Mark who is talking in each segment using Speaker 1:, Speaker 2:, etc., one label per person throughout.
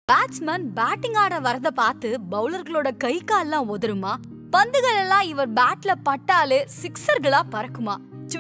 Speaker 1: batsman batting ஆட வரத பார்த்து பவுலர்களோட கை கால்லாம் உதறுமா பந்துகள் எல்லாம் இவர் பேட்ல பட்டாலே சிக்ஸர்களா பறக்குமா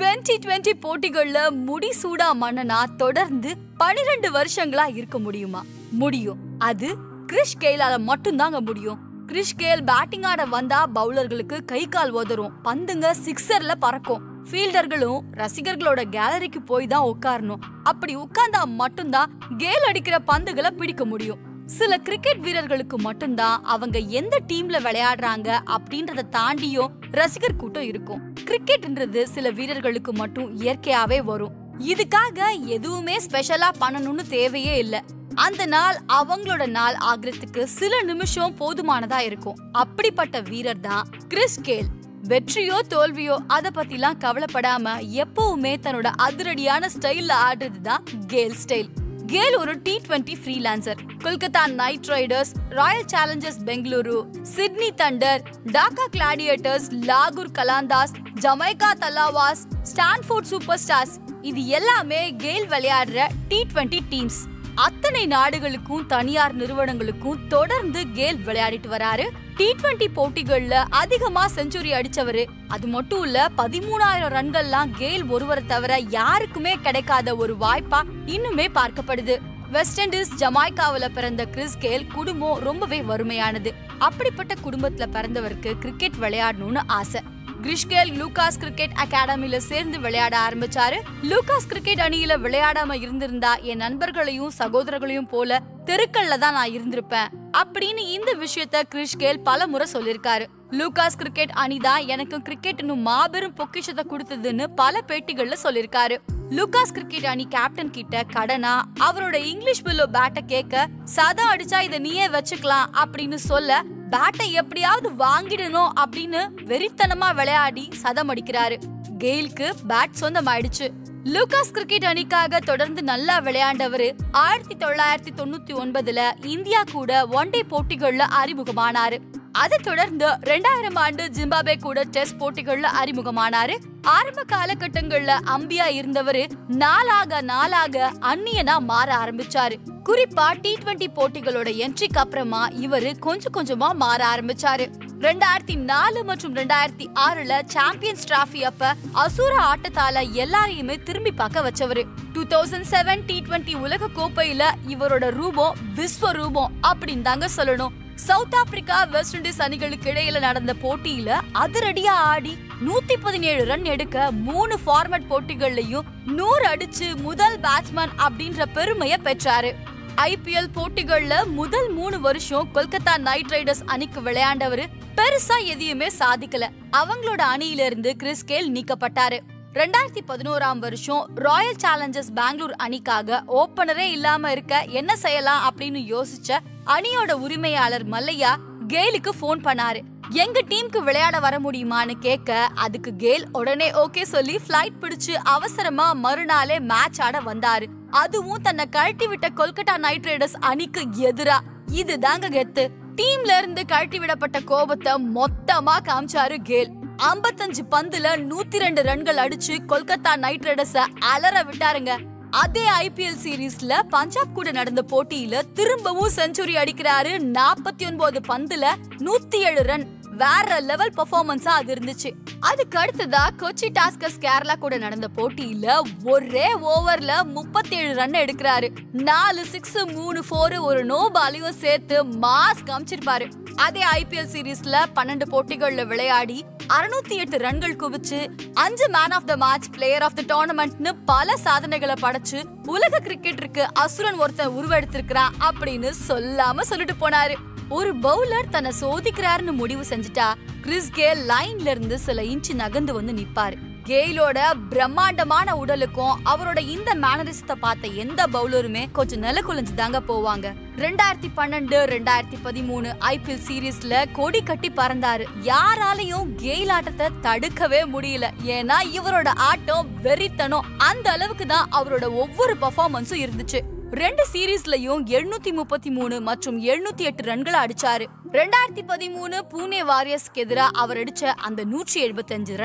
Speaker 1: 2020 போட்டிகள்ல முடி சூடா மன்னனா தொடர்ந்து 12 வருஷங்களா இருக்க முடியுமா முடியும் அது கிறிஷ் கெயிலால மட்டும்தாங்க முடியும் கிறிஷ் கெயில் பேட்டிங் ஆட வந்தா பவுலர்களுக்கு கை கால் உதறும் பந்துங்க சிக்ஸர்ல பறக்கும் ஃபீல்டர்களும் ரசிகர்களோட கேலரிக்கு போய் தான் உட்காரணும் அப்படி உட்கார்ந்தா மட்டும்தான் கேல் அடிக்கிற பந்துகளை பிடிக்க முடியும் சில கிரிக்கெட் வீரர்களுக்கு மட்டும்தான் அவங்க எந்த டீம்ல விளையாடுறாங்க அப்படின்றத தாண்டியும் ரசிகர் கூட்டம் இருக்கும் கிரிக்கெட்ன்றது சில வீரர்களுக்கு மட்டும் இயற்கையாவே வரும் இதுக்காக எதுவுமே ஸ்பெஷலா பண்ணணும்னு தேவையே இல்ல அந்த நாள் அவங்களோட நாள் ஆகிறதுக்கு சில நிமிஷம் போதுமானதா இருக்கும் அப்படிப்பட்ட வீரர் தான் கிறிஸ் கேல் வெற்றியோ தோல்வியோ அத பத்திலாம் கவலைப்படாம எப்பவுமே தன்னோட அதிரடியான ஸ்டைல்ல ஆடுறது தான் கேல் ஸ்டைல் கேல் ஒரு T twenty freelancer Kolkata Knight Riders Royal Challengers Bengaluru Sydney Thunder Dhaka Gladiators லாகூர் Qalandars Jamaica Tallawahs Stanford superstars இது எல்லாமே கேல் விளையாடுற டி டுவெண்ட்டி டீம்ஸ் அத்தனை நாடுகளுக்கும் தனியார் நிறுவனங்களுக்கும் தொடர்ந்து கேல் விளையாடிட்டு வராரு டி டுவெண்ட்டி போட்டிகள்ல அதிகமா செஞ்சுரி அடிச்சவரு அது மட்டும் இல்ல பதிமூணாயிரம் ரன்கள்லாம் கேல் ஒருவரை தவிர யாருக்குமே கிடைக்காத ஒரு வாய்ப்பா இன்னுமே பார்க்கப்படுது வெஸ்ட் இண்டீஸ் ஜமாய்க்காவுல பிறந்த கிறிஸ் கேல் குடும்பம் ரொம்பவே வறுமையானது அப்படிப்பட்ட குடும்பத்துல பிறந்தவருக்கு கிரிக்கெட் விளையாடணும்னு ஆசை கிரிஷ்கேல் லூகாஸ் கிரிக்கெட் அகாடமில சேர்ந்து விளையாட ஆரம்பிச்சாரு லூகாஸ் கிரிக்கெட் அணியில விளையாடாம இருந்திருந்தா என் நண்பர்களையும் சகோதரர்களையும் போல தெருக்கள்ல தான் நான் இருந்திருப்பேன் அப்படின்னு இந்த விஷயத்த கிரிஷ்கேல் பல முறை சொல்லிருக்காரு லூகாஸ் கிரிக்கெட் அணிதான் எனக்கு கிரிக்கெட்னு மாபெரும் பொக்கிஷத்தை கொடுத்ததுன்னு பல பேட்டிகள்ல சொல்லிருக்காரு லூகாஸ் கிரிக்கெட் அணி கேப்டன் கிட்ட கடனா அவரோட இங்கிலீஷ் பில்லோ பேட்டை கேட்க சதம் அடிச்சா இத நீயே வச்சுக்கலாம் அப்படின்னு சொல்ல பேட்டை எப்படியாவது வாங்கிடணும் அப்படின்னு வெறித்தனமா விளையாடி சதம் அடிக்கிறாரு கெயிலுக்கு பேட் சொந்தமாயிடுச்சு லூகாஸ் கிரிக்கெட் அணிக்காக தொடர்ந்து நல்லா விளையாண்டவரு ஆயிரத்தி தொள்ளாயிரத்தி தொண்ணூத்தி ஒன்பதுல இந்தியா கூட ஒன் டே போட்டிகள்ல அறிமுகமானாரு அதை தொடர்ந்து ரெண்டாயிரம் ஆண்டு ஜிம்பாபே கூட டெஸ்ட் போட்டிகள்ல அறிமுகமானாரு ஆரம்ப காலகட்டங்கள்ல அம்பியா இருந்தவரு நாளாக நாளாக அந்நியனா மாற ஆரம்பிச்சாரு குறிப்பா டி டுவெண்டி போட்டிகளோட என்ட்ரிக்கு அப்புறமா இவரு கொஞ்சம் கொஞ்சமா மாற ஆரம்பிச்சாரு ரெண்டாயிரத்தி நாலு மற்றும் ரெண்டாயிரத்தி ஆறுல சாம்பியன்ஸ் டிராஃபி அப்ப அசூர ஆட்டத்தால எல்லாரையுமே திரும்பி பார்க்க வச்சவரு two thousand seven T twenty உலக கோப்பையில இவரோட ரூபம் விஸ்வ ரூபம் அப்படின்னு தாங்க சொல்லணும் சவுத் ஆப்பிரிக்கா வெஸ்ட் இண்டீஸ் அணிகளுக்கு இடையில நடந்த போட்டியில அதிரடியா ஆடி நூத்தி பதினேழு ரன் எடுக்க மூணு ஃபார்மட் போட்டிகள்லயும் நூறு அடிச்சு முதல் பேட்ஸ்மேன் அப்படின்ற பெருமைய பெற்றாரு ஐபிஎல் போட்டிகள்ல முதல் மூணு வருஷம் கொல்கத்தா நைட் ரைடர்ஸ் அணிக்கு விளையாண்டவரு பெருசா எதையுமே சாதிக்கல அவங்களோட அணியில இருந்து கிறிஸ் கேல் நீக்கப்பட்டாரு ரெண்டாயிரத்தி பதினோராம் வருஷம் ராயல் சேலஞ்சர்ஸ் பெங்களூர் அணிக்காக ஓப்பனரே இல்லாம இருக்க என்ன செய்யலாம் அப்படின்னு யோசிச்ச அணியோட உரிமையாளர் மல்லையா கேலுக்கு ஃபோன் பண்ணாரு எங்க டீமுக்கு விளையாட வர முடியுமான்னு கேட்க அதுக்கு கேல் உடனே ஓகே சொல்லி ஃபிளைட் பிடிச்சு அவசரமா மறுநாளே மேட்ச் ஆட வந்தாரு அதுவும் தன்னை கழட்டி விட்ட கொல்கட்டா நைட் ரைடர்ஸ் அணிக்கு எதிரா இதுதாங்க கெத்து டீம்ல இருந்து கழட்டி விடப்பட்ட கோபத்தை மொத்தமா காமிச்சாரு கேல் ஐம்பத்தஞ்சு பந்துல நூத்தி ரெண்டு ரன்கள் அடிச்சு கொல்கத்தா நைட் ரைடர்ஸ அலற விட்டாருங்க அதே ஐபிஎல் சீரீஸ்ல பஞ்சாப் கூட நடந்த போட்டியில திரும்பவும் செஞ்சுரி அடிக்கிறாரு நாற்பத்தி ஒன்பது பந்துல நூத்தி ஏழு ரன் வேற லெவல் பெர்ஃபார்மன்ஸா அது இருந்துச்சு அதுக்கு அடுத்ததா கொச்சி டாஸ்கர்ஸ் கேரளா கூட நடந்த போட்டியில ஒரே ஓவர்ல முப்பத்தி ஏழு ரன் எடுக்கிறாரு நாலு சிக்ஸ் மூணு ஃபோர் ஒரு நோ பாலையும் சேர்த்து மாஸ் காமிச்சிருப்பாரு அதே ஐபிஎல் சீரீஸ்ல பன்னெண்டு போட்டிகள்ல விளையாடி அறுநூத்தி எட்டு ரன்கள் குவிச்சு அஞ்சு man of the match player of the டோர்னமெண்ட்னு பல சாதனைகளை படைச்சு உலக கிரிக்கெட்டருக்கு அசுரன் ஒருத்தன் உருவெடுத்திருக்கிறான் அப்படின்னு சொல்லாம சொல்லிட்டு போனாரு ஒரு பவுலர் தன்னை சோதிக்கிறாருன்னு முடிவு செஞ்சுட்டா கிறிஸ் கேல் லைன்ல இருந்து சில இன்ச்சு நகர்ந்து வந்து நிப்பாரு கேலோட பிரம்மாண்டமான உடலுக்கும் அவரோட இந்த மேனரிசத்தை பார்த்த எந்த பவுலருமே கொஞ்சம் நில குலைஞ்சு தாங்க போவாங்க ரெண்டாயிரத்தி பன்னெண்டு ரெண்டாயிரத்தி பதிமூணு ஐபிஎல் சீரீஸ்ல கொடி கட்டி பறந்தாரு யாராலையும் கெயில் ஆட்டத்தை தடுக்கவே முடியல ஏன்னா இவரோட ஆட்டம் வெறித்தனம் அந்த அளவுக்கு தான் அவரோட ஒவ்வொரு பர்ஃபார்மன்ஸும் இருந்துச்சு ரெண்டு சீரீஸ்லயும் எழுநூத்தி முப்பத்தி மூணு மற்றும் எழுநூத்தி எட்டு ரன்களை அடிச்சாரு ரெண்டாயிரத்தி பதிமூணு பூனே வாரியர்ஸ்க்கு எதிரா அவர் அடிச்ச அந்த நூற்றி எழுபத்தஞ்சு ரன்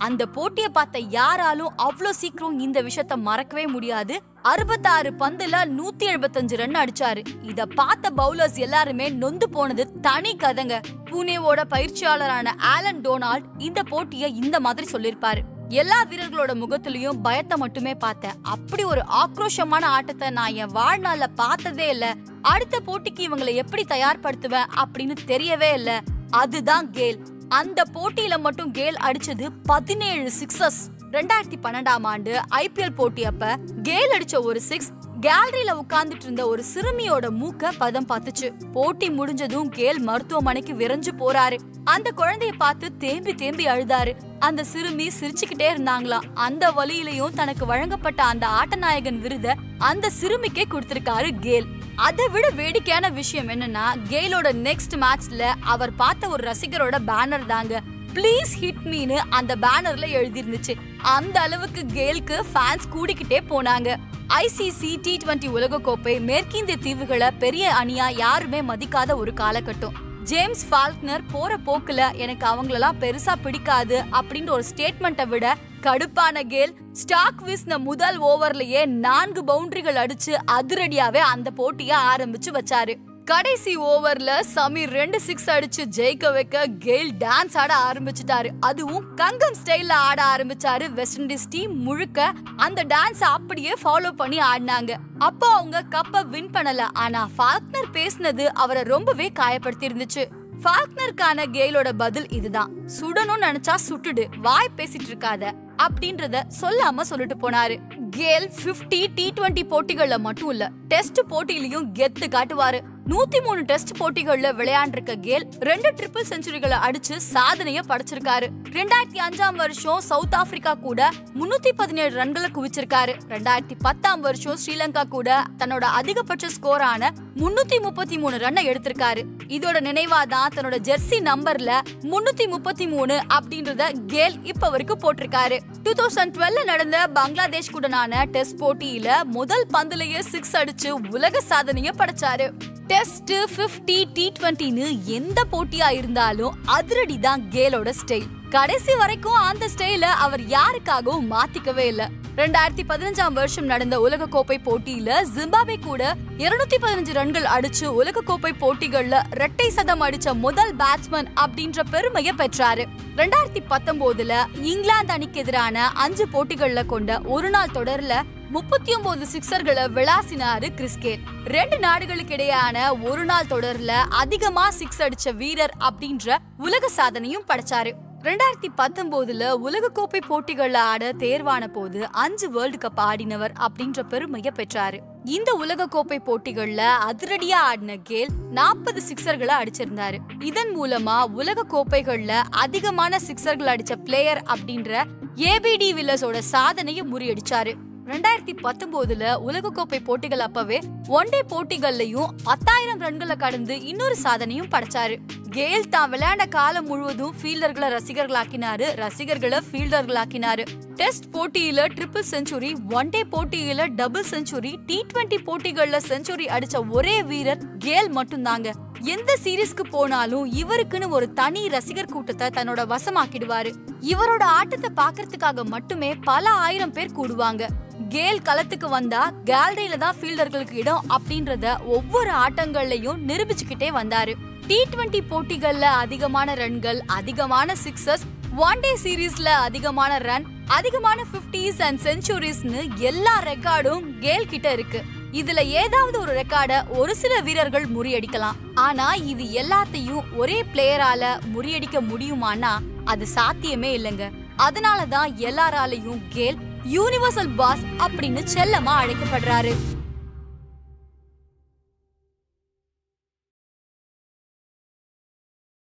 Speaker 1: அந்த போட்டிய பார்த்த யாராலும் அவ்வளோ சீக்கிரம் இந்த விஷயத்த மறக்கவே முடியாது அறுபத்தாறு பந்துல நூத்தி எழுபத்தஞ்சு ரன் அடிச்சாரு இத பார்த்த பவுலர்ஸ் எல்லாருமே நொந்து போனது தனி கதைங்க புனேவோட பயிற்சியாளரான ஆலன் டொனால்ட் இந்த போட்டிய இந்த மாதிரி சொல்லிருப்பாரு எல்லா வீரர்களோட முகத்திலயும் பயத்தை மட்டுமே பார்த்தேன் அப்படி ஒரு ஆக்ரோஷமான ஆட்டத்தை நான் என் வாழ்நாள்ல பார்த்ததே இல்ல அடுத்த போட்டிக்கு இவங்களை எப்படி தயார்படுத்துவேன் அப்படின்னு தெரியவே இல்ல அதுதான் கேல் அந்த போட்டியில மட்டும் கேல் அடிச்சது பதினேழு சிக்ஸஸ் ரெண்டாயிரத்தி பன்னெண்டாம் ஆண்டு ஐபிஎல் போட்டி அப்ப கேல் அடிச்ச ஒரு சிக்ஸ் கேலரியில உட்கார்ந்துட்டு இருந்த ஒரு சிறுமியோட மூக்க பதம் பார்த்துச்சு போட்டி முடிஞ்சதும் கேல் மருத்துவமனைக்கு விரைஞ்சு போறாரு அந்த குழந்தைய பார்த்து தேம்பி தேம்பி அழுதாரு அந்த சிறுமி சிரிச்சுக்கிட்டே இருந்தாங்களாம் அந்த வழியிலையும் தனக்கு வழங்கப்பட்ட அந்த ஆட்டநாயகன் விருத அந்த சிறுமிக்கே கொடுத்திருக்காரு கேல் அதை விட வேடிக்கையான விஷயம் என்னன்னா கேலோட நெக்ஸ்ட் மேட்ச்ல அவர் பார்த்த ஒரு ரசிகரோட பேனர் தாங்க ப்ளீஸ் ஹிட் மீனு அந்த பேனர்ல எழுதிருந்துச்சு அந்த அளவுக்கு கேலுக்கு ஃபேன்ஸ் கூடிக்கிட்டே போனாங்க ஐசிசி டி டுவெண்டி உலகக்கோப்பை மேற்கிந்திய தீவுகளை பெரிய அணியா யாருமே மதிக்காத ஒரு காலகட்டம் ஜேம்ஸ் ஃபால்க்னர் போற போக்குல எனக்கு அவங்களெல்லாம் பெருசா பிடிக்காது அப்படின்ற ஒரு ஸ்டேட்மெண்ட்டை விட கடுப்பான கேல் ஸ்டாக் வீசின முதல் ஓவர்லயே நான்கு பவுண்டரிகள் அடிச்சு அதிரடியாவே அந்த போட்டிய ஆரம்பிச்சு வச்சாரு கடைசி ஓவர்ல சமீர் ரெண்டு சிக்ஸ் அடிச்சு ஜெயிக்க வைக்க கெயில் டான்ஸ் ஆட ஆரம்பிச்சிட்டாரு அதுவும் கங்கம் ஸ்டைல்ல ஆட ஆரம்பிச்சாரு வெஸ்ட் இண்டீஸ் டீம் முழுக்க அந்த டான்ஸ் அப்படியே ஃபாலோ பண்ணி ஆடினாங்க அப்போ அவங்க கப்ப வின் பண்ணல ஆனா ஃபால்க்னர் பேசினது அவரை ரொம்பவே காயப்படுத்தி இருந்துச்சு ஃபால்க்னருக்கான கெயிலோட பதில் இதுதான் சுடணும்னு நினைச்சா சுட்டுடு வாய் பேசிட்டு இருக்காத அப்படின்றத சொல்லாம சொல்லிட்டு போனாரு கேல் 50 டி டுவெண்டி போட்டிகள்ல மட்டும் இல்ல டெஸ்ட் போட்டியிலயும் கெத்து காட்டுவாரு நூத்தி மூணு டெஸ்ட் போட்டிகள்ல விளையாண்டிருக்க கேல் ரெண்டு ட்ரிபிள் செஞ்சுரிகளை அடிச்சு சாதனைய படைச்சிருக்காரு ரெண்டாயிரத்தி அஞ்சாம் வருஷம் சவுத் ஆப்பிரிக்கா கூட முன்னூத்தி பதினேழு ரன்களை குவிச்சிருக்காரு ரெண்டாயிரத்தி பத்தாம் வருஷம் ஸ்ரீலங்கா கூட தன்னோட அதிகபட்ச ஸ்கோரான முன்னூத்தி முப்பத்தி மூணு ரன்னை எடுத்திருக்காரு இதோட நினைவா தான் தன்னோட ஜெர்சி நம்பர்ல முன்னூத்தி முப்பத்தி மூணு அப்படின்றத கேல் இப்ப வரைக்கும் போட்டிருக்காரு டூ தௌசண்ட் டுவெல்ல நடந்த பங்களாதேஷ் கூடனான டெஸ்ட் போட்டியில முதல் பந்துலயே சிக்ஸ் அடிச்சு உலக சாதனைய படைச்சாரு டெஸ்ட் 50 டி டுவெண்ட்டின்னு எந்த போட்டியா இருந்தாலும் அதிரடி தான் கேலோட ஸ்டைல் கடைசி வரைக்கும் அந்த ஸ்டைல அவர் யாருக்காகவும் மாத்திக்கவே இல்ல ரெண்டாயிரத்தி பதினஞ்சாம் வருஷம் நடந்த உலக கோப்பை போட்டியில ஜிம்பாப்வே கூட இருநூத்தி பதினஞ்சு ரன்கள் அடிச்சு உலக கோப்பை போட்டிகள்ல இரட்டை சதம் அடிச்ச முதல் பேட்ஸ்மேன் அப்படின்ற பெருமையை பெற்றாரு ரெண்டாயிரத்தி பத்தொன்பதுல இங்கிலாந்து அணிக்கு எதிரான அஞ்சு போட்டிகள்ல கொண்ட ஒரு நாள் தொடர்ல முப்பத்தி ஒன்பது சிக்ஸர்களை விளாசினாரு கிறிஸ்கேல் ரெண்டு நாடுகளுக்கு இடையான ஒரு நாள் தொடர்ல அதிகமா சிக்ஸ் அடிச்ச வீரர் அப்படின்ற உலக சாதனையும் படைச்சாரு ரெண்டாயிரத்தி பத்தொன்பதுல உலகக்கோப்பை போட்டிகள்ல ஆட தேர்வான போது அஞ்சு வேர்ல்டு கப் ஆடினவர் அப்படின்ற பெருமையை பெற்றாரு இந்த உலகக்கோப்பை போட்டிகள்ல அதிரடியா ஆடின கேல் நாற்பது சிக்ஸர்களை அடிச்சிருந்தாரு இதன் மூலமா உலக கோப்பைகள்ல அதிகமான சிக்ஸர்கள் அடிச்ச பிளேயர் அப்படின்ற ஏபிடி வில்லஸோட சாதனையை முறியடிச்சாரு ரெண்டாயிரத்தி பத்தொன்பதுல உலகக்கோப்பை போட்டிகள் அப்பவே ஒன் டே போட்டிகள்லயும் பத்தாயிரம் ரன்களை கடந்து இன்னொரு சாதனையும் படைச்சாரு கேல் தான் விளையாண்ட காலம் முழுவதும் ஃபீல்டர்களை ரசிகர்களாக்கினாரு ரசிகர்களை ஃபீல்டர்களாக்கினாரு டெஸ்ட் போட்டியில ட்ரிபிள் செஞ்சுரி ஒன் டே போட்டியில டபுள் செஞ்சுரி டி டுவெண்டி போட்டிகள்ல செஞ்சுரி அடிச்ச ஒரே வீரர் கேல் மட்டும்தாங்க எந்த சீரீஸ்க்கு போனாலும் இவருக்குன்னு ஒரு தனி ரசிகர் கூட்டத்தை தன்னோட வசமாக்கிடுவாரு இவரோட ஆட்டத்தை பாக்குறதுக்காக மட்டுமே பல ஆயிரம் பேர் கூடுவாங்க கேல் களத்துக்கு வந்தா கேலரியில தான் ஃபீல்டர்களுக்கு இடம் அப்படின்றத ஒவ்வொரு ஆட்டங்கள்லயும் நிரூபிச்சுக்கிட்டே வந்தாரு டி டுவெண்டி போட்டிகள்ல அதிகமான ரன்கள் அதிகமான சிக்ஸஸ் ஒன் டே சீரீஸ்ல அதிகமான ரன் அதிகமான பிப்டிஸ் அண்ட் செஞ்சுரிஸ்னு எல்லா ரெக்கார்டும் கேல் கிட்ட இருக்கு இதுல ஏதாவது ஒரு ரெக்கார்ட ஒரு சில வீரர்கள் முறியடிக்கலாம் ஆனா இது எல்லாத்தையும் ஒரே பிளேயரால முறியடிக்க முடியுமானா அது சாத்தியமே இல்லைங்க அதனாலதான் எல்லாராலையும் கேல் யூனிவர்சல் பாஸ் அப்படின்னு செல்லமா அழைக்கப்படுறாரு